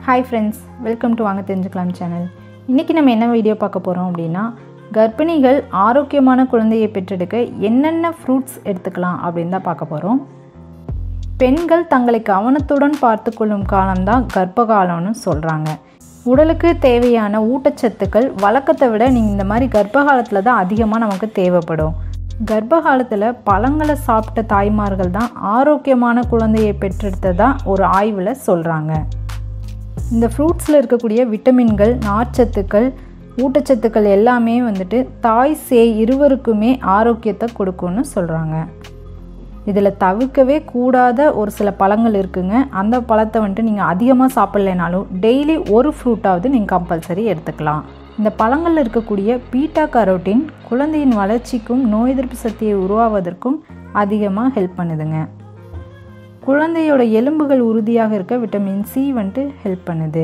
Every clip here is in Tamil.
ஹாய் ஃப்ரெண்ட்ஸ் வெல்கம் டு வாங்க தெரிஞ்சுக்கலாம் சேனல் இன்றைக்கி நம்ம என்ன வீடியோ பார்க்க போகிறோம் அப்படின்னா கர்ப்பிணிகள் ஆரோக்கியமான குழந்தையை பெற்றெடுக்க என்னென்ன ஃப்ரூட்ஸ் எடுத்துக்கலாம் அப்படின்னு தான் பார்க்க போகிறோம் பெண்கள் தங்களை கவனத்துடன் பார்த்து கொள்ளும் காலம்தான் கர்ப்ப காலம்னு சொல்கிறாங்க உடலுக்கு தேவையான ஊட்டச்சத்துக்கள் வழக்கத்தை விட நீங்கள் இந்த மாதிரி கர்ப்ப காலத்தில் தான் அதிகமாக நமக்கு தேவைப்படும் கர்ப்ப காலத்தில் பழங்களை சாப்பிட்ட தாய்மார்கள் தான் ஆரோக்கியமான குழந்தையை பெற்றெடுத்ததா ஒரு ஆய்வில் சொல்கிறாங்க இந்த ஃப்ரூட்ஸில் இருக்கக்கூடிய விட்டமின்கள் நார்ச்சத்துக்கள் ஊட்டச்சத்துக்கள் எல்லாமே வந்துட்டு தாய் சேய் இருவருக்குமே ஆரோக்கியத்தை கொடுக்கும்னு சொல்கிறாங்க இதில் தவிர்க்கவே கூடாத ஒரு சில பழங்கள் இருக்குங்க அந்த பழத்தை வந்துட்டு நீங்கள் அதிகமாக சாப்பிட்லைனாலும் டெய்லி ஒரு ஃப்ரூட்டாவது நீங்கள் கம்பல்சரி எடுத்துக்கலாம் இந்த பழங்களில் இருக்கக்கூடிய பீட்டா கரோட்டின் குழந்தையின் வளர்ச்சிக்கும் நோய் எதிர்ப்பு சக்தியை உருவாவதற்கும் அதிகமாக ஹெல்ப் பண்ணுதுங்க குழந்தையோட எலும்புகள் உறுதியாக இருக்க விட்டமின் சி வந்துட்டு ஹெல்ப் பண்ணுது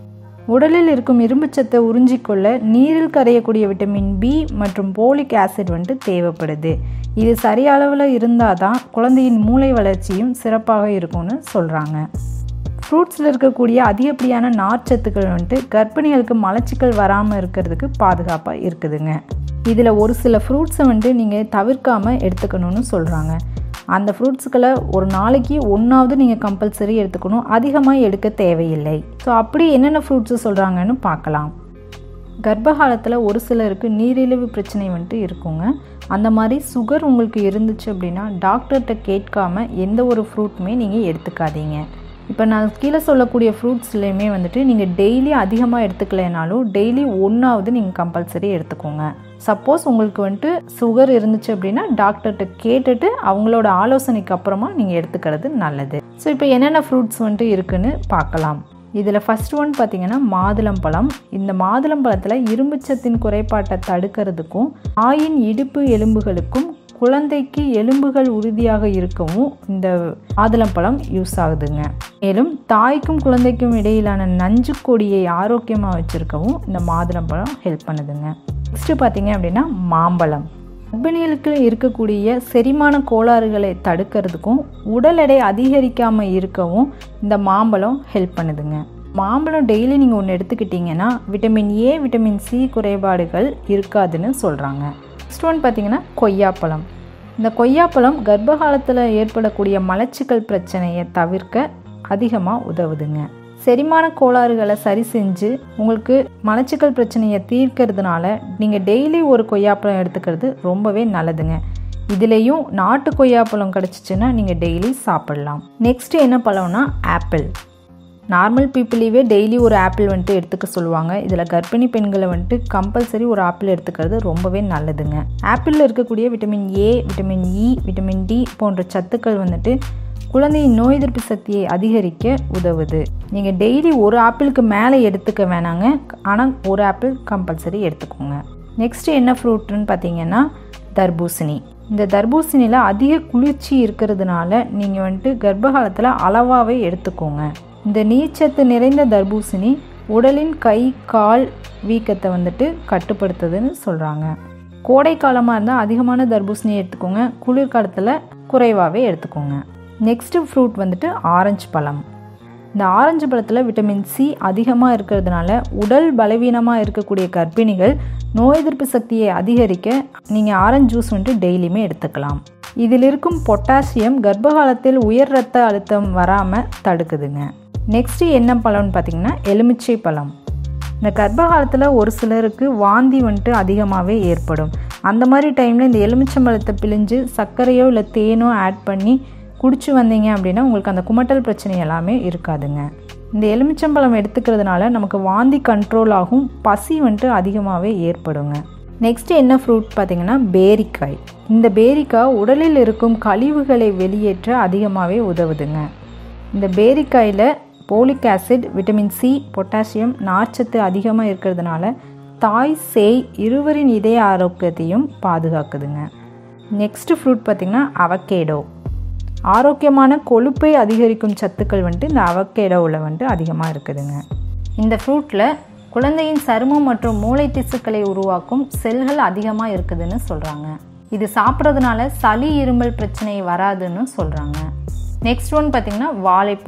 உடலில் இருக்கும் இரும்புச்சத்தை உறிஞ்சிக்கொள்ள நீரில் கரையக்கூடிய விட்டமின் பி மற்றும் போலிக் ஆசிட் வந்துட்டு தேவைப்படுது இது சரிய அளவில் இருந்தால் தான் குழந்தையின் மூளை வளர்ச்சியும் சிறப்பாக இருக்கும்னு சொல்கிறாங்க ஃப்ரூட்ஸில் இருக்கக்கூடிய அதிகப்படியான நார்ச்சத்துக்கள் வந்துட்டு கர்ப்பிணிகளுக்கு மலச்சிக்கல் வராமல் இருக்கிறதுக்கு பாதுகாப்பாக இருக்குதுங்க இதில் ஒரு சில ஃப்ரூட்ஸை வந்துட்டு நீங்கள் தவிர்க்காமல் எடுத்துக்கணும்னு சொல்கிறாங்க அந்த ஃப்ரூட்ஸுக்களை ஒரு நாளைக்கு ஒன்றாவது நீங்கள் கம்பல்சரி எடுத்துக்கணும் அதிகமாக எடுக்க தேவையில்லை ஸோ அப்படி என்னென்ன ஃப்ரூட்ஸு சொல்கிறாங்கன்னு பார்க்கலாம் கர்ப்ப காலத்தில் ஒரு சிலருக்கு நீரிழிவு பிரச்சனை வந்துட்டு இருக்குங்க அந்த மாதிரி சுகர் உங்களுக்கு இருந்துச்சு அப்படின்னா டாக்டர்கிட்ட கேட்காம எந்த ஒரு ஃப்ரூட்டுமே நீங்கள் எடுத்துக்காதீங்க இப்போ நான் கீழே சொல்லக்கூடிய ஃப்ரூட்ஸ்லேயுமே வந்துட்டு நீங்கள் டெய்லி அதிகமாக எடுத்துக்கலைனாலும் டெய்லி ஒன்றாவது நீங்கள் கம்பல்சரி எடுத்துக்கோங்க சப்போஸ் உங்களுக்கு வந்துட்டு சுகர் இருந்துச்சு அப்படின்னா டாக்டர்கிட்ட கேட்டுட்டு அவங்களோட ஆலோசனைக்கு அப்புறமா நீங்கள் எடுத்துக்கிறது நல்லது ஸோ இப்போ என்னென்ன ஃப்ரூட்ஸ் வந்துட்டு இருக்குன்னு பார்க்கலாம் இதில் ஃபஸ்ட் ஒன் பார்த்திங்கன்னா மாதுளம்பழம் இந்த மாதுளம்பழத்தில் இரும்புச்சத்தின் குறைபாட்டை தடுக்கிறதுக்கும் ஆயின் இடுப்பு எலும்புகளுக்கும் குழந்தைக்கு எலும்புகள் உறுதியாக இருக்கவும் இந்த மாதுளம்பழம் யூஸ் ஆகுதுங்க மேலும் தாய்க்கும் குழந்தைக்கும் இடையிலான நஞ்சு கொடியை ஆரோக்கியமாக வச்சுருக்கவும் இந்த மாதுளம்பழம் ஹெல்ப் பண்ணுதுங்க நெக்ஸ்ட்டு பார்த்தீங்க அப்படின்னா மாம்பழம் கர்ப்பிணிகளுக்கு இருக்கக்கூடிய செரிமான கோளாறுகளை தடுக்கிறதுக்கும் உடல் எடை அதிகரிக்காமல் இருக்கவும் இந்த மாம்பழம் ஹெல்ப் பண்ணுதுங்க மாம்பழம் டெய்லி நீங்கள் ஒன்று எடுத்துக்கிட்டிங்கன்னா விட்டமின் ஏ விட்டமின் சி குறைபாடுகள் இருக்காதுன்னு சொல்கிறாங்க நெக்ஸ்ட் ஒன் பார்த்தீங்கன்னா கொய்யாப்பழம் இந்த கொய்யாப்பழம் கர்ப்ப காலத்தில் ஏற்படக்கூடிய மலச்சிக்கல் பிரச்சனையை தவிர்க்க அதிகமாக உதவுதுங்க செரிமான கோளாறுகளை சரி செஞ்சு உங்களுக்கு மலச்சிக்கல் பிரச்சனையை தீர்க்கறதுனால நீங்கள் டெய்லி ஒரு கொய்யாப்பழம் எடுத்துக்கிறது ரொம்பவே நல்லதுங்க இதுலேயும் நாட்டு கொய்யாப்பழம் கிடச்சிச்சின்னா நீங்கள் டெய்லி சாப்பிட்லாம் நெக்ஸ்ட்டு என்ன பழம்னா ஆப்பிள் நார்மல் பீப்புளையே டெய்லி ஒரு ஆப்பிள் வந்துட்டு எடுத்துக்க சொல்லுவாங்க இதில் கர்ப்பிணி பெண்களை வந்துட்டு கம்பல்சரி ஒரு ஆப்பிள் எடுத்துக்கிறது ரொம்பவே நல்லதுங்க ஆப்பிளில் இருக்கக்கூடிய vitamin A vitamin E vitamin D போன்ற சத்துக்கள் வந்துட்டு குழந்தையின் நோய் எதிர்ப்பு சக்தியை அதிகரிக்க உதவுது நீங்கள் டெய்லி ஒரு ஆப்பிளுக்கு மேலே எடுத்துக்க வேணாங்க ஆனால் ஒரு ஆப்பிள் கம்பல்சரி எடுத்துக்கோங்க நெக்ஸ்ட்டு என்ன ஃப்ரூட்டுன்னு பார்த்தீங்கன்னா தர்பூசணி இந்த தர்பூசணியில் அதிக குளிர்ச்சி இருக்கிறதுனால நீங்கள் வந்துட்டு கர்ப்ப காலத்தில் அளவாகவே எடுத்துக்கோங்க இந்த நீர்ச்சத்து நிறைந்த தர்பூசணி உடலின் கை கால் வீக்கத்தை வந்துட்டு கட்டுப்படுத்துதுன்னு சொல்கிறாங்க கோடை காலமாக இருந்தால் அதிகமான தர்பூசணி எடுத்துக்கோங்க குளிர்காலத்தில் குறைவாகவே எடுத்துக்கோங்க நெக்ஸ்ட்டு ஃப்ரூட் வந்துட்டு ஆரஞ்சு பழம் இந்த ஆரஞ்சு பழத்தில் விட்டமின் சி அதிகமாக இருக்கிறதுனால உடல் பலவீனமாக இருக்கக்கூடிய கர்ப்பிணிகள் நோய் எதிர்ப்பு சக்தியை அதிகரிக்க நீங்கள் ஆரஞ்சு ஜூஸ் வந்துட்டு டெய்லியுமே எடுத்துக்கலாம் இதில் இருக்கும் பொட்டாசியம் கர்ப்ப காலத்தில் உயர் ரத்த அழுத்தம் வராமல் தடுக்குதுங்க நெக்ஸ்ட்டு என்ன பழம்னு பார்த்திங்கன்னா எலுமிச்சை பழம் இந்த கர்ப்ப காலத்தில் ஒரு சிலருக்கு வாந்தி வந்துட்டு அதிகமாகவே ஏற்படும் அந்த மாதிரி டைமில் இந்த எலுமிச்சம்பழத்தை பிழிஞ்சு சர்க்கரையோ இல்லை தேனோ ஆட் பண்ணி குடிச்சு வந்தீங்க அப்படின்னா உங்களுக்கு அந்த குமட்டல் பிரச்சனை எல்லாமே இருக்காதுங்க இந்த எலுமிச்சம்பழம் எடுத்துக்கிறதுனால நமக்கு வாந்தி கண்ட்ரோல் ஆகும் பசி வந்துட்டு அதிகமாகவே ஏற்படுங்க நெக்ஸ்ட்டு என்ன ஃப்ரூட் பார்த்திங்கன்னா பேரிக்காய் இந்த பேரிக்காய் உடலில் இருக்கும் கழிவுகளை வெளியேற்ற அதிகமாகவே உதவுதுங்க இந்த பேரிக்காயில் folic acid vitamin C potassium நார்ச்சத்து அதிகமாக இருக்கிறதுனால தாய் சேய் இருவரின் இதய ஆரோக்கியத்தையும் பாதுகாக்குதுங்க நெக்ஸ்ட்டு ஃப்ரூட் பார்த்திங்கன்னா அவக்கேடோ ஆரோக்கியமான கொழுப்பை அதிகரிக்கும் சத்துக்கள் வந்துட்டு இந்த அவக்கேடோவில் வந்துட்டு அதிகமாக இருக்குதுங்க இந்த ஃப்ரூட்டில் குழந்தையின் சருமம் மற்றும் மூளை திசுக்களை உருவாக்கும் செல்கள் அதிகமாக இருக்குதுன்னு சொல்கிறாங்க இது சாப்பிட்றதுனால சளி இருமல் பிரச்சனை வராதுன்னு சொல்கிறாங்க நெக்ஸ்ட் ஒன் பார்த்திங்கன்னா வாழைப்பழம்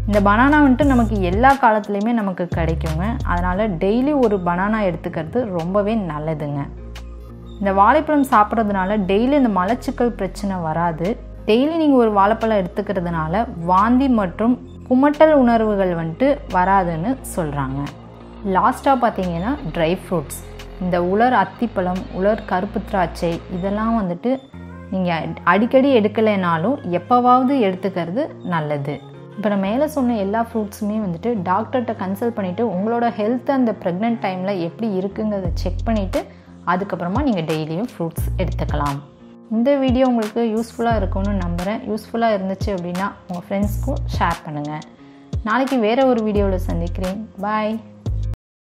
இந்த பனானா வந்துட்டு நமக்கு எல்லா காலத்துலேயுமே நமக்கு கிடைக்குங்க அதனால் டெய்லி ஒரு பனானா எடுத்துக்கிறது ரொம்பவே நல்லதுங்க இந்த வாழைப்பழம் சாப்பிட்றதுனால டெய்லி இந்த மலச்சிக்கல் பிரச்சனை வராது டெய்லி நீங்கள் ஒரு வாழைப்பழம் எடுத்துக்கிறதுனால வாந்தி மற்றும் குமட்டல் உணர்வுகள் வந்துட்டு வராதுன்னு சொல்கிறாங்க லாஸ்ட்டாக பார்த்தீங்கன்னா ட்ரை ஃப்ரூட்ஸ் இந்த உலர் அத்திப்பழம் உலர் கருப்பு திராட்சை இதெல்லாம் வந்துட்டு நீங்கள் அடிக்கடி எடுக்கலைனாலும் எப்போவாவது எடுத்துக்கிறது நல்லது இப்போ நான் மேலே சொன்ன எல்லா ஃப்ரூட்ஸுமே வந்துட்டு டாக்டர்கிட்ட கன்சல்ட் பண்ணிவிட்டு உங்களோட ஹெல்த் அந்த ப்ரெக்னென்ட் டைமில் எப்படி இருக்குங்கிறத செக் பண்ணிவிட்டு அதுக்கப்புறமா நீங்கள் டெய்லியும் ஃப்ரூட்ஸ் எடுத்துக்கலாம் இந்த வீடியோ உங்களுக்கு யூஸ்ஃபுல்லாக இருக்கும்னு நம்புகிறேன் யூஸ்ஃபுல்லாக இருந்துச்சு அப்படின்னா உங்கள் ஃப்ரெண்ட்ஸ்க்கும் ஷேர் பண்ணுங்கள் நாளைக்கு வேறு ஒரு வீடியோவில் சந்திக்கிறேன் பாய்